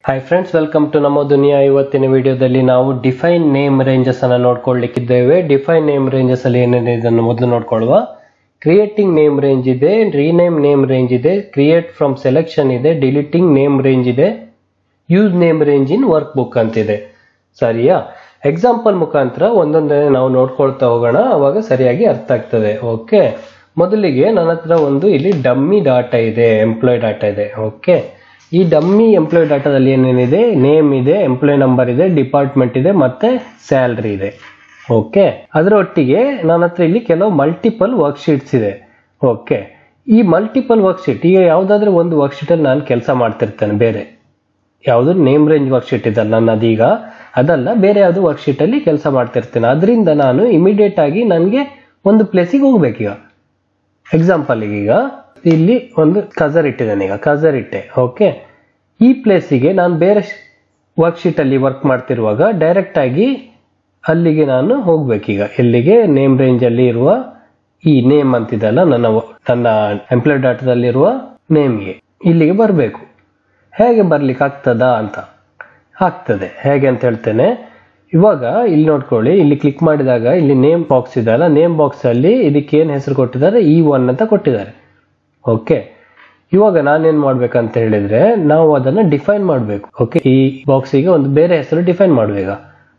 hi friends welcome to ನಮ್ಮ ದುನಿಯಾ ಇವತ್ತಿನ ವಿಡಿಯೋದಲ್ಲಿ ನಾವು ಡಿಫೈನ್ ನೇಮ್ ರೇಂಜಸ್ ಅನ್ನ ನೋಡ್ಕೊಳ್ಳಿಕ್ಕಿದ್ದೇವೆ ಡಿಫೈನ್ ನೇಮ್ ರೇಂಜಸ್ ಅಲ್ಲಿ ಏನೇನಿದೆ ಇದನ್ನು ಮೊದಲು ನೋಡ್ಕೊಳ್ಳುವ ಕ್ರಿಯೇಟಿಂಗ್ ನೇಮ್ ರೇಂಜ್ ಇದೆ ರೀನೇಮ್ ನೇಮ್ ರೇಂಜ್ ಇದೆ ಕ್ರಿಯೇಟ್ ಫ್ರಮ್ ಸೆಲೆಕ್ಷನ್ ಇದೆ ಡಿಲೀಟಿಂಗ್ ನೇಮ್ ರೇಂಜ್ ಇದೆ use name range in workbook ಅಂತಿದೆ ಸರಿಯಾ ಎಕ್ಸಾಂಪಲ್ ಮುಖಾಂತರ ಒಂದೊಂದೇ ನಾವು ನೋಡ್ಕೊಳ್ತಾ ಹೋಗೋಣ ಅವಾಗ ಸರಿಯಾಗಿ ಅರ್ಥ ಆಗ್ತದೆ ಓಕೆ ಮೊದಲಿಗೆ ನನ್ನ ಹತ್ರ ಒಂದು ಇಲ್ಲಿ ಡಮ್ಮಿ ಡಾಟಾ ಇದೆ ಎಂಪ್ಲಾಯ್ ಡಾಟಾ ಇದೆ ಓಕೆ ಈ ಡಮ್ಮಿ ಎಂಪ್ಲಾಯ್ ಡಾಟಾದಲ್ಲಿ ಏನೇನಿದೆ ನೇಮ್ ಇದೆ ಎಂಪ್ಲಾಯ್ ನಂಬರ್ ಇದೆ ಡಿಪಾರ್ಟ್ಮೆಂಟ್ ಇದೆ ಮತ್ತೆ ಸ್ಯಾಲ್ರಿ ಇದೆ ಓಕೆ ಅದರ ಒಟ್ಟಿಗೆ ನನ್ನ ಹತ್ರ ಇಲ್ಲಿ ಕೆಲವು ಮಲ್ಟಿಪಲ್ ವರ್ಕ್ಶೀಟ್ಸ್ ಇದೆ ಓಕೆ ಈ ಮಲ್ಟಿಪಲ್ ವರ್ಕ್ಶೀಟ್ ಈಗ ಯಾವುದಾದ್ರೂ ಒಂದು ವರ್ಕ್ಶೀಟಲ್ಲಿ ನಾನು ಕೆಲಸ ಮಾಡ್ತಿರ್ತೇನೆ ಬೇರೆ ಯಾವುದು ನೇಮ್ ರೇಂಜ್ ವರ್ಕ್ಶೀಟ್ ಇದಲ್ಲ ನನ್ನದೀಗ ಅದಲ್ಲ ಬೇರೆ ಯಾವುದು ವರ್ಕ್ಶೀಟ್ ಅಲ್ಲಿ ಕೆಲಸ ಮಾಡ್ತಿರ್ತೇನೆ ಅದರಿಂದ ನಾನು ಇಮಿಡಿಯೇಟ್ ಆಗಿ ನನಗೆ ಒಂದು ಪ್ಲೇಸಿಗೆ ಹೋಗ್ಬೇಕೀಗ ಎಕ್ಸಾಂಪಲ್ ಈಗ ಇಲ್ಲಿ ಒಂದು ಕಜರ್ ಇಟ್ಟಿದ್ದೇನೆ ಈಗ ಕಜರ್ ಇಟ್ಟೆ ಓಕೆ ಈ ಪ್ಲೇಸಿಗೆ ನಾನು ಬೇರೆ ವರ್ಕ್ಶೀಟ್ ಅಲ್ಲಿ ವರ್ಕ್ ಮಾಡ್ತಿರುವಾಗ ಡೈರೆಕ್ಟ್ ಆಗಿ ಅಲ್ಲಿಗೆ ನಾನು ಹೋಗ್ಬೇಕೀಗ ಎಲ್ಲಿಗೆ ನೇಮ್ ರೇಂಜ್ ಅಲ್ಲಿ ಇರುವ ಈ ನೇಮ್ ಅಂತಿದಲ್ಲ ನನ್ನ ನನ್ನ ಎಂಪ್ಲಾಯ್ ಡಾಟಾದಲ್ಲಿರುವ ನೇಮ್ಗೆ ಇಲ್ಲಿಗೆ ಬರಬೇಕು ಹೇಗೆ ಬರ್ಲಿಕ್ಕೆ ಆಗ್ತದಾ ಅಂತ ಆಗ್ತದೆ ಹೇಗೆ ಅಂತ ಹೇಳ್ತೇನೆ ಇವಾಗ ಇಲ್ಲಿ ನೋಡ್ಕೊಳ್ಳಿ ಇಲ್ಲಿ ಕ್ಲಿಕ್ ಮಾಡಿದಾಗ ಇಲ್ಲಿ ನೇಮ್ ಬಾಕ್ಸ್ ಇದೆಯಲ್ಲ ನೇಮ್ ಬಾಕ್ಸ್ ಅಲ್ಲಿ ಇದಕ್ಕೆ ಏನ್ ಹೆಸರು ಕೊಟ್ಟಿದ್ದಾರೆ ಇ ಒನ್ ಅಂತ ಕೊಟ್ಟಿದ್ದಾರೆ ಓಕೆ ಇವಾಗ ನಾನೇನ್ ಮಾಡ್ಬೇಕಂತ ಹೇಳಿದ್ರೆ ನಾವು ಅದನ್ನ ಡಿಫೈನ್ ಮಾಡಬೇಕು ಓಕೆ ಈ ಬಾಕ್ಸಿಗೆ ಒಂದು ಬೇರೆ ಹೆಸರು ಡಿಫೈನ್ ಮಾಡುವಾಗ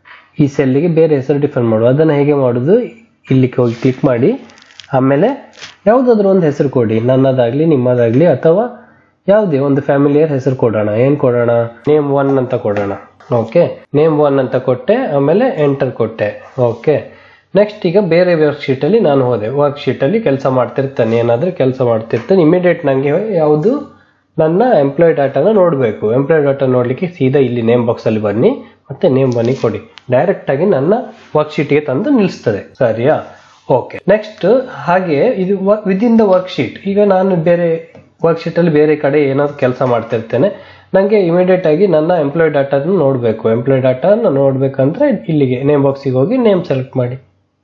ಈ ಸೆಲ್ಲಿಗೆ ಬೇರೆ ಹೆಸರು ಡಿಫೈನ್ ಮಾಡುವ ಅದನ್ನ ಹೇಗೆ ಮಾಡುದು ಇಲ್ಲಿ ಹೋಗಿ ಕ್ಲಿಕ್ ಮಾಡಿ ಆಮೇಲೆ ಯಾವುದಾದ್ರೂ ಒಂದು ಹೆಸರು ಕೊಡಿ ನನ್ನದಾಗ್ಲಿ ನಿಮ್ಮದಾಗ್ಲಿ ಅಥವಾ ಯಾವುದೇ ಒಂದು ಫ್ಯಾಮಿಲಿಯರ್ ಹೆಸರು ಕೊಡೋಣ ಏನ್ ಕೊಡೋಣ ನೇಮ್ ಒನ್ ಅಂತ ಕೊಡೋಣ ಓಕೆ ನೇಮ್ ಒನ್ ಅಂತ ಕೊಟ್ಟೆ ಆಮೇಲೆ ಎಂಟರ್ ಕೊಟ್ಟೆ ಓಕೆ ನೆಕ್ಸ್ಟ್ ಈಗ ಬೇರೆ ವರ್ಕ್ಶೀಟ್ ಅಲ್ಲಿ ನಾನು ಹೋದೆ ವರ್ಕ್ಶೀಟ್ ಅಲ್ಲಿ ಕೆಲಸ ಮಾಡ್ತಿರ್ತಾನೆ ಏನಾದ್ರೂ ಕೆಲಸ ಮಾಡ್ತಿರ್ತಾನೆ ಇಮಿಡಿಯೇಟ್ ನಂಗೆ ಯಾವುದು ನನ್ನ ಎಂಪ್ಲಾಯ್ ಡಾಟಾನ ನೋಡಬೇಕು ಎಂಪ್ಲಾಯ್ ಡಾಟಾ ನೋಡ್ಲಿಕ್ಕೆ ಸೀದಾ ಇಲ್ಲಿ ನೇಮ್ ಬಾಕ್ಸ್ ಅಲ್ಲಿ ಬನ್ನಿ ಮತ್ತೆ ನೇಮ್ ಬನ್ನಿ ಕೊಡಿ ಡೈರೆಕ್ಟ್ ಆಗಿ ನನ್ನ ವರ್ಕ್ಶೀಟ್ಗೆ ತಂದು ನಿಲ್ಲಿಸ್ತದೆ ಸರಿಯಾ ಓಕೆ ನೆಕ್ಸ್ಟ್ ಹಾಗೆ ಇದು ವಿದಿನ್ ದ ವರ್ಕ್ಶೀಟ್ ಈಗ ನಾನು ಬೇರೆ ವರ್ಕ್ಶೀಟ್ ಅಲ್ಲಿ ಬೇರೆ ಕಡೆ ಏನಾದ್ರು ಕೆಲಸ ಮಾಡ್ತಿರ್ತೇನೆ ನನಗೆ ಇಮಿಡಿಯೇಟ್ ಆಗಿ ನನ್ನ ಎಂಪ್ಲಾಯ್ ಡಾಟಾನ ನೋಡಬೇಕು ಎಂಪ್ಲಾಯ್ ಡಾಟಾನ ನೋಡ್ಬೇಕಂದ್ರೆ ಇಲ್ಲಿಗೆ ನೇಮ್ ಬಾಕ್ಸಿಗೆ ಹೋಗಿ ನೇಮ್ ಸೆಲೆಕ್ಟ್ ಮಾಡಿ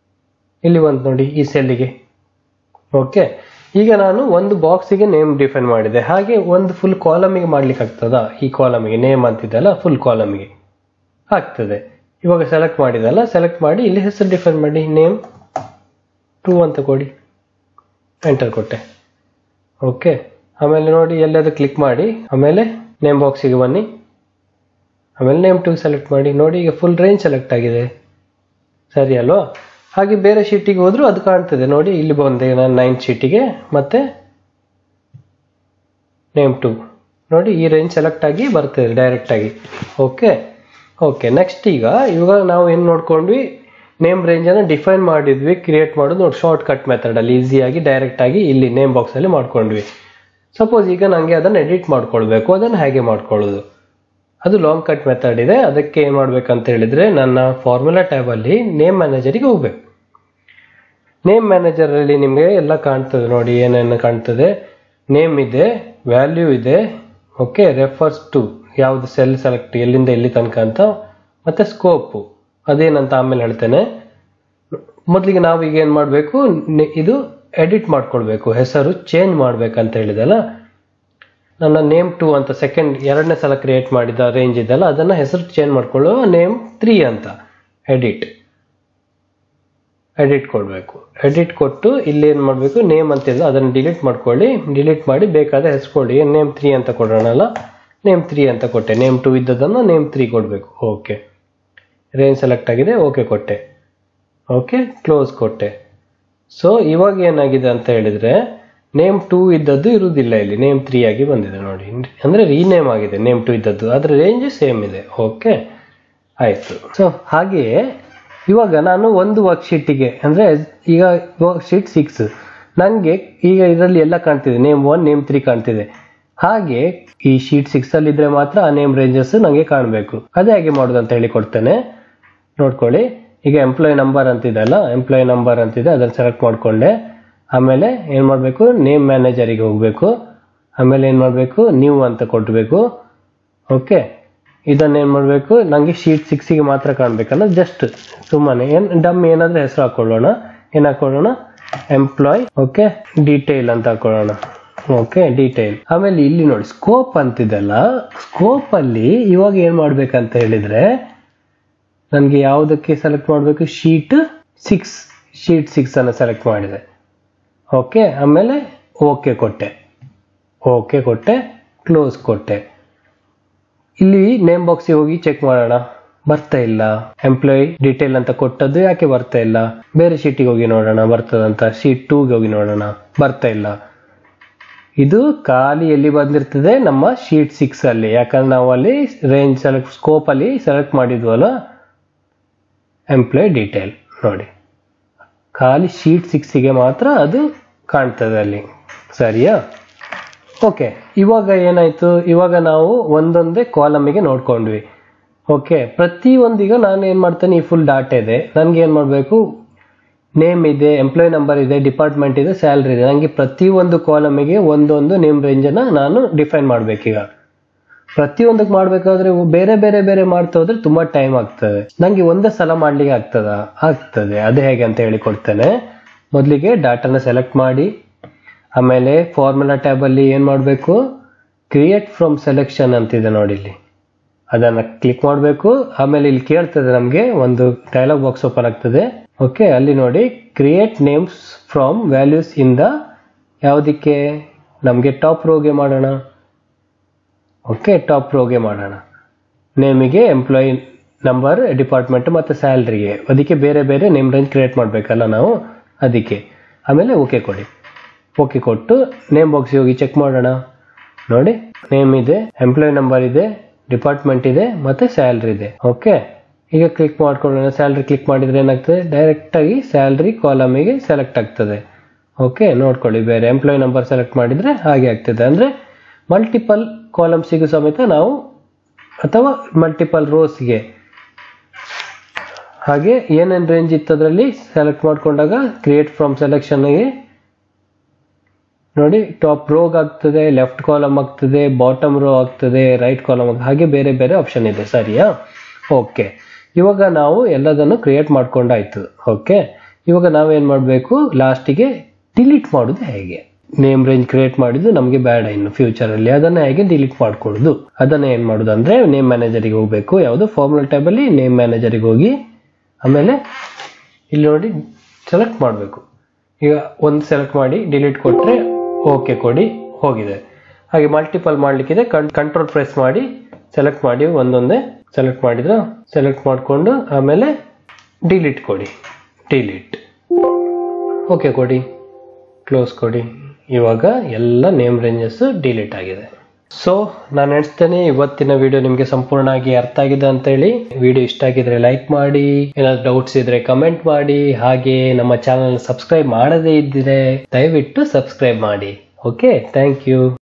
ಇಲ್ಲಿ ಬಂತು ನೋಡಿ ಈ ಸೆಲ್ಲಿಗೆ ಓಕೆ ಈಗ ನಾನು ಒಂದು ಬಾಕ್ಸಿಗೆ ನೇಮ್ ಡಿಫೈನ್ ಮಾಡಿದೆ ಹಾಗೆ ಒಂದು ಫುಲ್ ಕಾಲಮಿಗೆ ಮಾಡ್ಲಿಕ್ಕೆ ಆಗ್ತದಾ ಈ ಕಾಲಮಿಗೆ ನೇಮ್ ಅಂತಿದ್ದಲ್ಲ ಫುಲ್ ಕಾಲಮಿಗೆ ಆಗ್ತದೆ ಇವಾಗ ಸೆಲೆಕ್ಟ್ ಮಾಡಿದಲ್ಲ ಸೆಲೆಕ್ಟ್ ಮಾಡಿ ಇಲ್ಲಿ ಹೆಸರು ಡಿಫೈನ್ ಮಾಡಿ ನೇಮ್ ಟೂ ಅಂತ ಕೊಡಿ ಎಂಟರ್ ಕೊಟ್ಟೆ ಓಕೆ ಆಮೇಲೆ ನೋಡಿ ಎಲ್ಲಾದ್ರೂ ಕ್ಲಿಕ್ ಮಾಡಿ ಆಮೇಲೆ ನೇಮ್ ಬಾಕ್ಸಿಗೆ ಬನ್ನಿ ಆಮೇಲೆ ನೇಮ್ ಟು ಸೆಲೆಕ್ಟ್ ಮಾಡಿ ನೋಡಿ ಈಗ ಫುಲ್ ರೇಂಜ್ ಸೆಲೆಕ್ಟ್ ಆಗಿದೆ ಸರಿ ಅಲ್ವಾ ಹಾಗೆ ಬೇರೆ ಶೀಟಿಗೆ ಹೋದ್ರು ಅದು ಕಾಣ್ತದೆ ನೋಡಿ ಇಲ್ಲಿ ಬಂದೆ ನಾನು ನೈನ್ತ್ ಶೀಟಿಗೆ ಮತ್ತೆ ನೇಮ್ ಟು ನೋಡಿ ಈ ರೇಂಜ್ ಸೆಲೆಕ್ಟ್ ಆಗಿ ಬರ್ತದೆ ಡೈರೆಕ್ಟ್ ಆಗಿ ಓಕೆ ಓಕೆ ನೆಕ್ಸ್ಟ್ ಈಗ ಇವಾಗ ನಾವು ಏನು ನೋಡ್ಕೊಂಡ್ವಿ ನೇಮ್ ರೇಂಜ್ ಅನ್ನು ಡಿಫೈನ್ ಮಾಡಿದ್ವಿ ಕ್ರಿಯೇಟ್ ಮಾಡೋದು ನೋಡಿ ಶಾರ್ಟ್ ಕಟ್ ಮೆಥಡ್ ಅಲ್ಲಿ ಈಸಿಯಾಗಿ ಡೈರೆಕ್ಟ್ ಆಗಿ ಇಲ್ಲಿ ನೇಮ್ ಬಾಕ್ಸ್ ಅಲ್ಲಿ ಮಾಡ್ಕೊಂಡ್ವಿ ಸಪೋಸ್ ಈಗ ನನಗೆ ಅದನ್ನು ಎಡಿಟ್ ಮಾಡ್ಕೊಳ್ಬೇಕು ಅದನ್ನು ಹೇಗೆ ಮಾಡ್ಕೊಳ್ಳೋದು ಅದು ಲಾಂಗ್ ಕಟ್ ಮೆಥಡ್ ಇದೆ ಅದಕ್ಕೆ ಏನು ಮಾಡ್ಬೇಕಂತ ಹೇಳಿದ್ರೆ ನನ್ನ ಫಾರ್ಮುಲಾ ಟ್ಯಾಬ್ ಅಲ್ಲಿ ನೇಮ್ ಮ್ಯಾನೇಜರಿಗೆ ಹೋಗ್ಬೇಕು ನೇಮ್ ಮ್ಯಾನೇಜರ್ ಅಲ್ಲಿ ನಿಮಗೆ ಎಲ್ಲ ಕಾಣ್ತದೆ ನೋಡಿ ಏನೇನು ಕಾಣ್ತದೆ ನೇಮ್ ಇದೆ ವ್ಯಾಲ್ಯೂ ಇದೆ ಓಕೆ ರೆಫರ್ಸ್ ಟು ಯಾವ್ದು ಸೆಲ್ ಸೆಲೆಕ್ಟ್ ಎಲ್ಲಿಂದ ಎಲ್ಲಿ ತನಕ ಅಂತ ಮತ್ತೆ ಸ್ಕೋಪು ಅದೇನಂತ ಆಮೇಲೆ ಹೇಳ್ತೇನೆ ಮೊದಲಿಗೆ ನಾವು ಈಗ ಏನು ಮಾಡಬೇಕು ಇದು ಎಡಿಟ್ ಮಾಡ್ಕೊಳ್ಬೇಕು ಹೆಸರು ಚೇಂಜ್ ಮಾಡ್ಬೇಕಂತ ಹೇಳಿದಲ್ಲ ನನ್ನ ನೇಮ್ ಟು ಅಂತ ಸೆಕೆಂಡ್ ಎರಡನೇ ಸಲ ಕ್ರಿಯೇಟ್ ಮಾಡಿದ ರೇಂಜ್ ಇದೆಲ್ಲ ಅದನ್ನ ಹೆಸರು ಚೇಂಜ್ ಮಾಡ್ಕೊಳ್ಳುವ ನೇಮ್ ತ್ರೀ ಅಂತ ಎಡಿಟ್ ಎಡಿಟ್ ಕೊಡಬೇಕು ಎಡಿಟ್ ಕೊಟ್ಟು ಇಲ್ಲಿ ಏನು ಮಾಡಬೇಕು ನೇಮ್ ಅಂತಿದೆ ಅದನ್ನು ಡಿಲೀಟ್ ಮಾಡ್ಕೊಳ್ಳಿ ಡಿಲೀಟ್ ಮಾಡಿ ಬೇಕಾದ ಹೆಸರು ಕೊಡಿ ನೇಮ್ ತ್ರೀ ಅಂತ ಕೊಡೋಣಲ್ಲ ನೇಮ್ ತ್ರೀ ಅಂತ ಕೊಟ್ಟೆ ನೇಮ್ ಟು ಇದ್ದದನ್ನು ನೇಮ್ ತ್ರೀ ಕೊಡಬೇಕು ಓಕೆ ರೇಂಜ್ ಸೆಲೆಕ್ಟ್ ಆಗಿದೆ ಓಕೆ ಕೊಟ್ಟೆ ಓಕೆ ಕ್ಲೋಸ್ ಕೊಟ್ಟೆ ಸೊ ಇವಾಗ ಏನಾಗಿದೆ ಅಂತ ಹೇಳಿದ್ರೆ ನೇಮ್ ಟೂ ಇದ್ದದ್ದು ಇರುವುದಿಲ್ಲ ಇಲ್ಲಿ ನೇಮ್ ತ್ರೀ ಆಗಿ ಬಂದಿದೆ ನೋಡಿ ಅಂದ್ರೆ ರೀನೇಮ್ ಆಗಿದೆ ನೇಮ್ ಟು ಇದ್ದದ್ದು ಅದರ ರೇಂಜ್ ಸೇಮ್ ಇದೆ ಓಕೆ ಆಯ್ತು ಸೊ ಹಾಗೆಯೇ ಇವಾಗ ನಾನು ಒಂದು ವರ್ಕ್ಶೀಟಿಗೆ ಅಂದ್ರೆ ಈಗ ವರ್ಕ್ಶೀಟ್ ಸಿಕ್ಸ್ ನನಗೆ ಈಗ ಇದರಲ್ಲಿ ಎಲ್ಲ ಕಾಣ್ತಿದೆ ನೇಮ್ ಒನ್ ನೇಮ್ ತ್ರೀ ಕಾಣ್ತಿದೆ ಹಾಗೆ ಈ ಶೀಟ್ ಸಿಕ್ಸ್ ಅಲ್ಲಿ ಇದ್ರೆ ಮಾತ್ರ ಆ ನೇಮ್ ರೇಂಜಸ್ ನಂಗೆ ಕಾಣಬೇಕು ಅದೇ ಹೇಗೆ ಮಾಡೋದು ಅಂತ ಹೇಳಿ ಕೊಡ್ತೇನೆ ನೋಡ್ಕೊಳ್ಳಿ ಈಗ ಎಂಪ್ಲಾಯ್ ನಂಬರ್ ಅಂತಿದೆ ಅಲ್ಲ ಎಂಪ್ಲಾಯ್ ನಂಬರ್ ಅಂತಿದೆ ಅದನ್ನು ಸೆಲೆಕ್ಟ್ ಮಾಡ್ಕೊಂಡೆ ಆಮೇಲೆ ಏನು ಮಾಡಬೇಕು ನೇಮ್ ಮ್ಯಾನೇಜರಿಗೆ ಹೋಗಬೇಕು ಆಮೇಲೆ ಏನು ಮಾಡಬೇಕು ನೀವು ಅಂತ ಕೊಟ್ಟಬೇಕು ಓಕೆ ಇದನ್ನ ಏನು ಮಾಡಬೇಕು ನನಗೆ ಶೀಟ್ ಸಿಕ್ಸಿಗೆ ಮಾತ್ರ ಕಾಣಬೇಕಲ್ಲ ಜಸ್ಟ್ ಸುಮ್ಮನೆ ಏನು ಡಮ್ ಏನಾದರೂ ಹೆಸರು ಹಾಕೊಳ್ಳೋಣ ಏನು ಹಾಕೊಳ್ಳೋಣ ಎಂಪ್ಲಾಯ್ ಓಕೆ ಡೀಟೇಲ್ ಅಂತ ಹಾಕೊಳ್ಳೋಣ ಓಕೆ ಡೀಟೇಲ್ ಆಮೇಲೆ ಇಲ್ಲಿ ನೋಡಿ ಸ್ಕೋಪ್ ಅಂತಿದೆಲ್ಲ ಸ್ಕೋಪ್ ಅಲ್ಲಿ ಇವಾಗ ಏನ್ ಮಾಡ್ಬೇಕಂತ ಹೇಳಿದ್ರೆ ನನಗೆ ಯಾವುದಕ್ಕೆ ಸೆಲೆಕ್ಟ್ ಮಾಡಬೇಕು ಶೀಟ್ ಸಿಕ್ಸ್ ಶೀಟ್ ಸಿಕ್ಸ್ ಅನ್ನು ಸೆಲೆಕ್ಟ್ ಮಾಡಿದೆ ಓಕೆ ಆಮೇಲೆ ಓಕೆ ಕೊಟ್ಟೆ ಓಕೆ ಕೊಟ್ಟೆ ಕ್ಲೋಸ್ ಕೊಟ್ಟೆ ಇಲ್ಲಿ ನೇಮ್ ಬಾಕ್ಸಿಗೆ ಹೋಗಿ ಚೆಕ್ ಮಾಡೋಣ ಬರ್ತಾ ಇಲ್ಲ ಎಂಪ್ಲಾಯಿ ಡೀಟೇಲ್ ಅಂತ ಕೊಟ್ಟದ್ದು ಯಾಕೆ ಬರ್ತಾ ಇಲ್ಲ ಬೇರೆ ಶೀಟಿಗೆ ಹೋಗಿ ನೋಡೋಣ ಬರ್ತದಂತ ಶೀಟ್ ಟೂಗೆ ಹೋಗಿ ನೋಡೋಣ ಬರ್ತಾ ಇಲ್ಲ ಇದು ಖಾಲಿ ಎಲ್ಲಿ ಬಂದಿರ್ತದೆ ನಮ್ಮ ಶೀಟ್ ಸಿಕ್ಸ್ ಅಲ್ಲಿ ಯಾಕಂದ್ರೆ ನಾವು ಅಲ್ಲಿ ರೇಂಜ್ ಸೆಲೆಕ್ಟ್ ಸ್ಕೋಪ್ ಅಲ್ಲಿ ಸೆಲೆಕ್ಟ್ ಮಾಡಿದ್ವಲ್ಲ ಎಂಪ್ಲಾಯ್ ಡೀಟೇಲ್ ನೋಡಿ ಖಾಲಿ ಶೀಟ್ ಸಿಕ್ಸಿಗೆ ಮಾತ್ರ ಅದು ಕಾಣ್ತದೆ ಅಲ್ಲಿ ಸರಿಯಾ ಓಕೆ ಇವಾಗ ಏನಾಯ್ತು ಇವಾಗ ನಾವು ಒಂದೊಂದೇ ಕಾಲಮಿಗೆ ನೋಡ್ಕೊಂಡ್ವಿ ಓಕೆ ಪ್ರತಿ ಒಂದೀಗ ನಾನು ಏನು ಮಾಡ್ತೇನೆ ಈ ಫುಲ್ ಡಾಟಾ ಇದೆ ನನಗೆ ಏನು ಮಾಡಬೇಕು ನೇಮ್ ಇದೆ ಎಂಪ್ಲಾಯ್ ನಂಬರ್ ಇದೆ ಡಿಪಾರ್ಟ್ಮೆಂಟ್ ಇದೆ ಸ್ಯಾಲ್ರಿ ಇದೆ ನನಗೆ ಪ್ರತಿಯೊಂದು ಕಾಲಮಿಗೆ ಒಂದೊಂದು ನೇಮ್ ರೇಂಜನ್ನು ನಾನು ಡಿಫೈನ್ ಮಾಡಬೇಕೀಗ ಪ್ರತಿಯೊಂದಕ್ಕೆ ಮಾಡಬೇಕಾದ್ರೆ ಬೇರೆ ಬೇರೆ ಬೇರೆ ಮಾಡ್ತಾ ಹೋದ್ರೆ ತುಂಬಾ ಟೈಮ್ ಆಗ್ತದೆ ನಂಗೆ ಒಂದೇ ಸಲ ಮಾಡ್ಲಿಕ್ಕೆ ಆಗ್ತದ ಆಗ್ತದೆ ಅದು ಹೇಗೆ ಅಂತ ಹೇಳಿ ಕೊಡ್ತೇನೆ ಮೊದಲಿಗೆ ಡಾಟಾನ ಸೆಲೆಕ್ಟ್ ಮಾಡಿ ಆಮೇಲೆ ಫಾರ್ಮುಲಾ ಟ್ಯಾಬ್ ಅಲ್ಲಿ ಏನ್ ಮಾಡಬೇಕು ಕ್ರಿಯೇಟ್ ಫ್ರಮ್ ಸೆಲೆಕ್ಷನ್ ಅಂತಿದೆ ನೋಡಿ ಇಲ್ಲಿ ಅದನ್ನ ಕ್ಲಿಕ್ ಮಾಡಬೇಕು ಆಮೇಲೆ ಇಲ್ಲಿ ಕೇಳ್ತದೆ ನಮಗೆ ಒಂದು ಡೈಲಾಗ್ ಬಾಕ್ಸ್ ಓಪನ್ ಆಗ್ತದೆ ಓಕೆ ಅಲ್ಲಿ ನೋಡಿ ಕ್ರಿಯೇಟ್ ನೇಮ್ಸ್ ಫ್ರಮ್ ವ್ಯಾಲ್ಯೂಸ್ ಇಂದ ಯಾವುದಕ್ಕೆ ನಮಗೆ ಟಾಪ್ ರೋಗೆ ಮಾಡೋಣ ಓಕೆ ಟಾಪ್ ರೋಗೆ ಮಾಡೋಣ ನೇಮಿಗೆ ಎಂಪ್ಲಾಯಿ ನಂಬರ್ ಡಿಪಾರ್ಟ್ಮೆಂಟ್ ಮತ್ತು ಸ್ಯಾಲ್ರಿಗೆ ಅದಕ್ಕೆ ಬೇರೆ ಬೇರೆ ನೇಮ್ ರೇಂಜ್ ಕ್ರಿಯೇಟ್ ಮಾಡಬೇಕಲ್ಲ ನಾವು ಅದಕ್ಕೆ ಆಮೇಲೆ ಓಕೆ ಕೊಡಿ ಓಕೆ ಕೊಟ್ಟು ನೇಮ್ ಬಾಕ್ಸಿಗೆ ಹೋಗಿ ಚೆಕ್ ಮಾಡೋಣ ನೋಡಿ ನೇಮ್ ಇದೆ ಎಂಪ್ಲಾಯ್ ನಂಬರ್ ಇದೆ ಡಿಪಾರ್ಟ್ಮೆಂಟ್ ಇದೆ ಮತ್ತೆ ಸ್ಯಾಲ್ರಿ ಇದೆ ಓಕೆ ಈಗ ಕ್ಲಿಕ್ ಮಾಡ್ಕೊಳ್ಳೋಣ ಸ್ಯಾಲ್ರಿ ಕ್ಲಿಕ್ ಮಾಡಿದ್ರೆ ಏನಾಗ್ತದೆ ಡೈರೆಕ್ಟ್ ಆಗಿ ಸ್ಯಾಲ್ರಿ ಕಾಲಮಿಗೆ ಸೆಲೆಕ್ಟ್ ಆಗ್ತದೆ ಓಕೆ ನೋಡ್ಕೊಳ್ಳಿ ಬೇರೆ ಎಂಪ್ಲಾಯ್ ನಂಬರ್ ಸೆಲೆಕ್ಟ್ ಮಾಡಿದ್ರೆ ಹಾಗೆ ಆಗ್ತದೆ ಅಂದ್ರೆ ಮಲ್ಟಿಪಲ್ ಕಾಲಮ್ಸಿಗೂ ಸಮೇತ ನಾವು ಅಥವಾ ಮಲ್ಟಿಪಲ್ ರೋಸ್ಗೆ ಹಾಗೆ ಏನೇನು ರೇಂಜ್ ಇತ್ತು ಅದರಲ್ಲಿ ಸೆಲೆಕ್ಟ್ ಮಾಡ್ಕೊಂಡಾಗ ಕ್ರಿಯೇಟ್ ಫ್ರಮ್ ಸೆಲೆಕ್ಷನ್ಗೆ ನೋಡಿ ಟಾಪ್ ರೋಗ್ ಆಗ್ತದೆ ಲೆಫ್ಟ್ ಕಾಲಮ್ ಆಗ್ತದೆ ಬಾಟಮ್ ರೋ ಆಗ್ತದೆ ರೈಟ್ ಕಾಲಮ್ ಹಾಗೆ ಬೇರೆ ಬೇರೆ ಆಪ್ಷನ್ ಇದೆ ಸರಿಯಾ ಓಕೆ ಇವಾಗ ನಾವು ಎಲ್ಲದನ್ನು ಕ್ರಿಯೇಟ್ ಮಾಡ್ಕೊಂಡಾಯ್ತು ಓಕೆ ಇವಾಗ ನಾವೇನ್ ಮಾಡಬೇಕು ಲಾಸ್ಟಿಗೆ ಡಿಲೀಟ್ ಮಾಡೋದು ಹೇಗೆ ನೇಮ್ ರೇಂಜ್ ಕ್ರಿಯೇಟ್ ಮಾಡಿದ್ದು ನಮಗೆ ಬೇಡ ಇನ್ನು ಫ್ಯೂಚರ್ ಅಲ್ಲಿ ಅದನ್ನ ಹೇಗೆ ಡಿಲೀಟ್ ಮಾಡ್ಕೊಡುದು ಅದನ್ನ ಏನ್ ಮಾಡುದು ಅಂದ್ರೆ ನೇಮ್ ಮ್ಯಾನೇಜರಿಗೆ ಹೋಗ್ಬೇಕು ಯಾವುದು ಫಾರ್ಮುಲಾ ಟ್ಯಾಬ್ ಅಲ್ಲಿ ನೇಮ್ ಮ್ಯಾನೇಜರಿಗೆ ಹೋಗಿ ಆಮೇಲೆ ಇಲ್ಲಿ ನೋಡಿ ಸೆಲೆಕ್ಟ್ ಮಾಡಬೇಕು ಈಗ ಒಂದು ಸೆಲೆಕ್ಟ್ ಮಾಡಿ ಡಿಲೀಟ್ ಕೊಟ್ರೆ ಓಕೆ ಕೊಡಿ ಹೋಗಿದೆ ಹಾಗೆ ಮಲ್ಟಿಪಲ್ ಮಾಡ್ಲಿಕ್ಕಿದೆ ಕಂಟ್ರೋಲ್ ಪ್ರೆಸ್ ಮಾಡಿ ಸೆಲೆಕ್ಟ್ ಮಾಡಿ ಒಂದೊಂದೇ ಸೆಲೆಕ್ಟ್ ಮಾಡಿದ್ರೆ ಸೆಲೆಕ್ಟ್ ಮಾಡಿಕೊಂಡು ಆಮೇಲೆ ಡಿಲೀಟ್ ಕೊಡಿ ಡಿಲೀಟ್ ಓಕೆ ಕೊಡಿ ಕ್ಲೋಸ್ ಕೊಡಿ ಇವಾಗ ಎಲ್ಲ ನೇಮ್ ರೇಂಜಸ್ ಡಿಲೀಟ್ ಆಗಿದೆ ಸೊ ನಾನು ಎಣಿಸ್ತೇನೆ ಇವತ್ತಿನ ವಿಡಿಯೋ ನಿಮಗೆ ಸಂಪೂರ್ಣವಾಗಿ ಅರ್ಥ ಆಗಿದೆ ಅಂತ ಹೇಳಿ ವಿಡಿಯೋ ಇಷ್ಟ ಆಗಿದ್ರೆ ಲೈಕ್ ಮಾಡಿ ಏನಾದ್ರು ಡೌಟ್ಸ್ ಇದ್ರೆ ಕಮೆಂಟ್ ಮಾಡಿ ಹಾಗೆ ನಮ್ಮ ಚಾನಲ್ ಸಬ್ಸ್ಕ್ರೈಬ್ ಮಾಡದೇ ಇದ್ದರೆ ದಯವಿಟ್ಟು ಸಬ್ಸ್ಕ್ರೈಬ್ ಮಾಡಿ ಓಕೆ ಥ್ಯಾಂಕ್ ಯು